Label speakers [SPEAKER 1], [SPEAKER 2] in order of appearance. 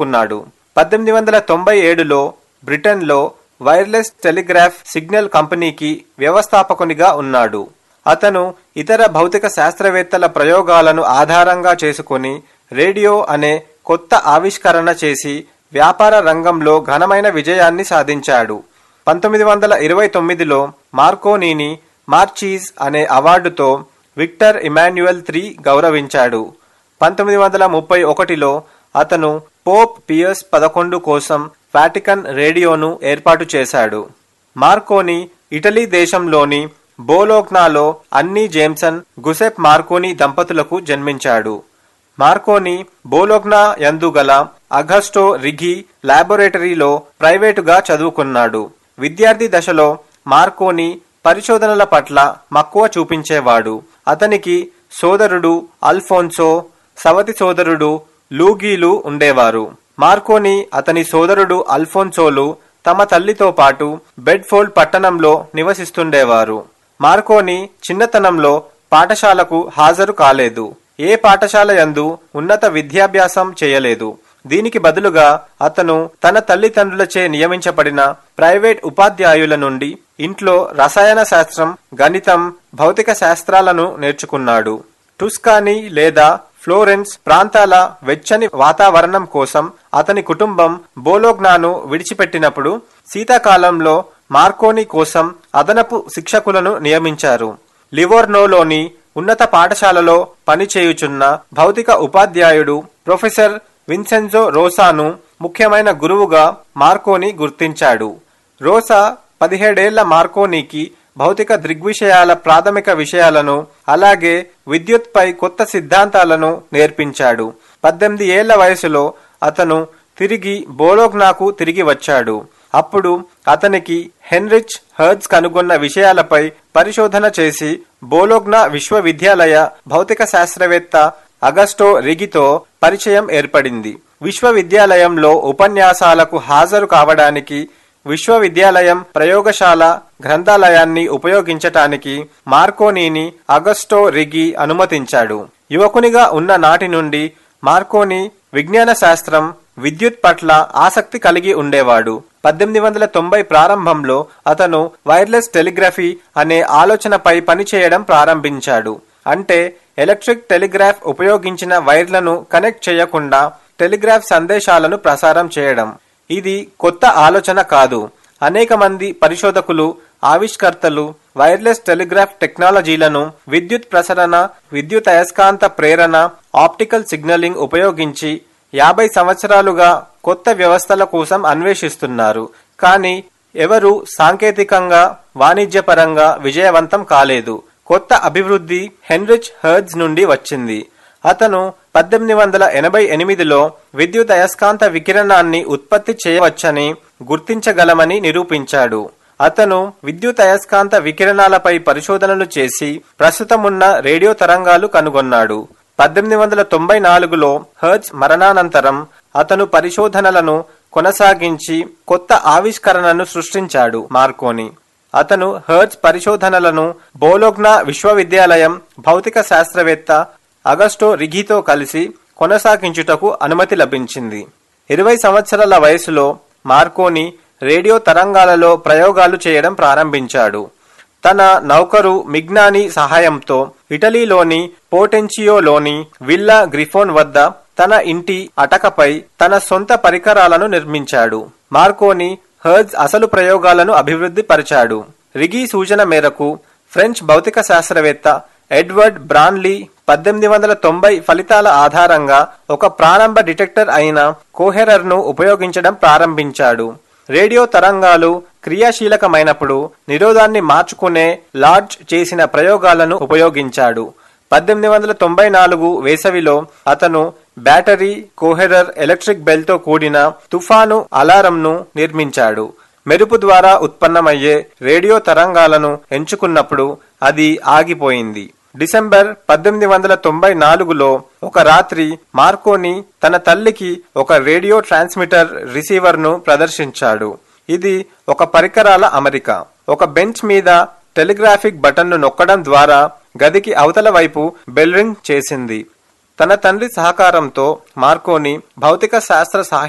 [SPEAKER 1] నిలుపుకున్నాడు పద్దెనిమిది వందల తొంభై ఏడులో బ్రిటన్లో వైర్లెస్ టెలిగ్రాఫ్ సిగ్నల్ కంపెనీకి వ్యవస్థాపకునిగా ఉన్నాడు అతను ఇతర భౌతిక శాస్త్రవేత్తల ప్రయోగాలను ఆధారంగా చేసుకొని రేడియో అనే కొత్త ఆవిష్కరణ చేసి వ్యాపార రంగంలో ఘనమైన విజయాన్ని సాధించాడు పంతొమ్మిది వందల ఇరవై తొమ్మిదిలో మార్కోనీని మార్చీస్ అనే అవార్డుతో విక్టర్ ఇమాన్యుయల్ త్రీ గౌరవించాడు పంతొమ్మిది వందల ముప్పై ఒకటిలో అతను పోప్ పియస్ పదకొండు కోసం వాటికన్ రేడియోను ఏర్పాటు చేశాడు మార్కోని ఇటలీ దేశంలోని బోలోగ్నాలో అన్నీ జేమ్సన్ గుసెప్ మార్కోని దంపతులకు జన్మించాడు మార్కోని బోలోగ్నా యందు గల అగస్టో రిగి లాబొరేటరీలో ప్రైవేటుగా చదువుకున్నాడు విద్యార్థి దశలో మార్కోని పరిశోధనల పట్ల మక్కువ చూపించేవాడు అతనికి సోదరుడు అల్ఫోన్సో సవతి సోదరుడు లూగీలు ఉండేవారు మార్కోని అతని సోదరుడు అల్ఫోన్సోలు తమ తల్లితో పాటు బెడ్ఫోల్డ్ పట్టణంలో నివసిస్తుండేవారు మార్కోని చిన్నతనంలో పాఠశాలకు హాజరు కాలేదు ఏ పాఠశాల యందు ఉన్నత విద్యాభ్యాసం చేయలేదు దీనికి బదులుగా అతను తన తల్లిదండ్రులచే నియమించబడిన ప్రైవేట్ ఉపాధ్యాయుల నుండి ఇంట్లో రసాయన శాస్త్రం గణితం భౌతిక శాస్త్రాలను నేర్చుకున్నాడు టుస్కానీ లేదా ఫ్లోరెన్స్ ప్రాంతాల వెచ్చని వాతావరణం కోసం అతని కుటుంబం బోలోగ్నాను విడిచిపెట్టినప్పుడు శీతాకాలంలో మార్కోని కోసం అదనపు శిక్షకులను నియమించారు లివోర్నోలోని ఉన్నత పాఠశాలలో పనిచేయుచున్న భౌతిక ఉపాధ్యాయుడు ప్రొఫెసర్ విన్సెన్జో రోసాను ముఖ్యమైన గురువుగా మార్కోని గుర్తించాడు రోసా పదిహేడేళ్ల మార్కోనీకి భౌతిక దృగ్విషయాల ప్రాథమిక విషయాలను అలాగే విద్యుత్పై కొత్త సిద్ధాంతాలను నేర్పించాడు పద్దెనిమిది ఏళ్ల వయసులో అతను తిరిగి బోలోగ్నాకు తిరిగి వచ్చాడు అప్పుడు అతనికి హెన్రిచ్ హర్డ్స్ కనుగొన్న విషయాలపై పరిశోధన చేసి బోలోగ్నా విశ్వవిద్యాలయ భౌతిక శాస్త్రవేత్త అగస్టో రిగితో పరిచయం ఏర్పడింది విశ్వవిద్యాలయంలో ఉపన్యాసాలకు హాజరు కావడానికి విశ్వవిద్యాలయం ప్రయోగశాల గ్రంథాలయాన్ని ఉపయోగించటానికి మార్కోనీని అగస్టో రిగి అనుమతించాడు యువకునిగా ఉన్న నాటి నుండి మార్కోని విజ్ఞాన శాస్త్రం విద్యుత్ పట్ల ఆసక్తి కలిగి ఉండేవాడు పద్దెనిమిది వందల తొంభై ప్రారంభంలో అతను వైర్లెస్ టెలిగ్రఫీ అనే ఆలోచనపై పనిచేయడం ప్రారంభించాడు అంటే ఎలక్ట్రిక్ టెలిగ్రాఫ్ ఉపయోగించిన వైర్లను కనెక్ట్ చేయకుండా టెలిగ్రాఫ్ సందేశాలను ప్రసారం చేయడం ఇది కొత్త ఆలోచన కాదు అనేక మంది పరిశోధకులు ఆవిష్కర్తలు వైర్లెస్ టెలిగ్రాఫ్ టెక్నాలజీలను విద్యుత్ ప్రసరణ విద్యుత్ అయస్కాంత ప్రేరణ ఆప్టికల్ సిగ్నలింగ్ ఉపయోగించి యాభై సంవత్సరాలుగా కొత్త వ్యవస్థల కోసం అన్వేషిస్తున్నారు కానీ ఎవరు సాంకేతికంగా వాణిజ్యపరంగా విజయవంతం కాలేదు కొత్త అభివృద్ధి హెన్రిచ్ హర్డ్స్ నుండి వచ్చింది అతను పద్దెనిమిది వందల ఎనభై ఎనిమిదిలో విద్యుత్ అయస్కాంత వికిరణాన్ని ఉత్పత్తి చేయవచ్చని గుర్తించగలమని నిరూపించాడు అతను విద్యుత్ అయస్కాంత వికిరణాలపై పరిశోధనలు చేసి ప్రస్తుతమున్న రేడియో తరంగాలు కనుగొన్నాడు పద్దెనిమిది వందల తొంభై నాలుగులో హర్ట్జ్ మరణానంతరం అతను పరిశోధనలను కొనసాగించి కొత్త ఆవిష్కరణను సృష్టించాడు మార్కోని అతను హర్ట్జ్ పరిశోధనలను బోలోగ్నా విశ్వవిద్యాలయం భౌతిక శాస్త్రవేత్త అగస్టో రిగితో కలిసి కొనసాగించుటకు అనుమతి లభించింది ఇరవై సంవత్సరాల వయసులో మార్కోని రేడియో తరంగాలలో ప్రయోగాలు చేయడం ప్రారంభించాడు తన నౌకరు మిగ్నాని సహాయంతో ఇటలీలోని పోటెన్చియోలోని విల్లా గ్రిఫోన్ వద్ద తన ఇంటి అటకపై తన సొంత పరికరాలను నిర్మించాడు మార్కోని హర్జ్ అసలు ప్రయోగాలను అభివృద్ధి పరిచాడు రిగి సూచన మేరకు ఫ్రెంచ్ భౌతిక శాస్త్రవేత్త ఎడ్వర్డ్ బ్రాన్లీ పద్దెనిమిది వందల తొంభై ఫలితాల ఆధారంగా ఒక ప్రారంభ డిటెక్టర్ అయిన కోహెరర్ ను ఉపయోగించడం ప్రారంభించాడు రేడియో తరంగాలు క్రియాశీలకమైనప్పుడు నిరోధాన్ని మార్చుకునే లార్జ్ చేసిన ప్రయోగాలను ఉపయోగించాడు పద్దెనిమిది వందల తొంభై నాలుగు వేసవిలో అతను బ్యాటరీ కోహెరర్ ఎలక్ట్రిక్ బెల్ తో కూడిన తుఫాను అలారంను నిర్మించాడు మెరుపు ద్వారా ఉత్పన్నమయ్యే రేడియో తరంగాలను ఎంచుకున్నప్పుడు అది ఆగిపోయింది డిసెంబర్ పద్దెనిమిది వందల తొంభై నాలుగులో ఒక రాత్రి మార్కోని తన తల్లికి ఒక రేడియో ట్రాన్స్మిటర్ రిసీవర్ ను ప్రదర్శించాడు ఇది ఒక పరికరాల అమరిక ఒక బెంచ్ మీద టెలిగ్రాఫిక్ బటన్ను నొక్కడం ద్వారా గదికి అవతల వైపు బెల్ రింగ్ చేసింది తన తండ్రి సహకారంతో మార్కోని భౌతిక శాస్త్ర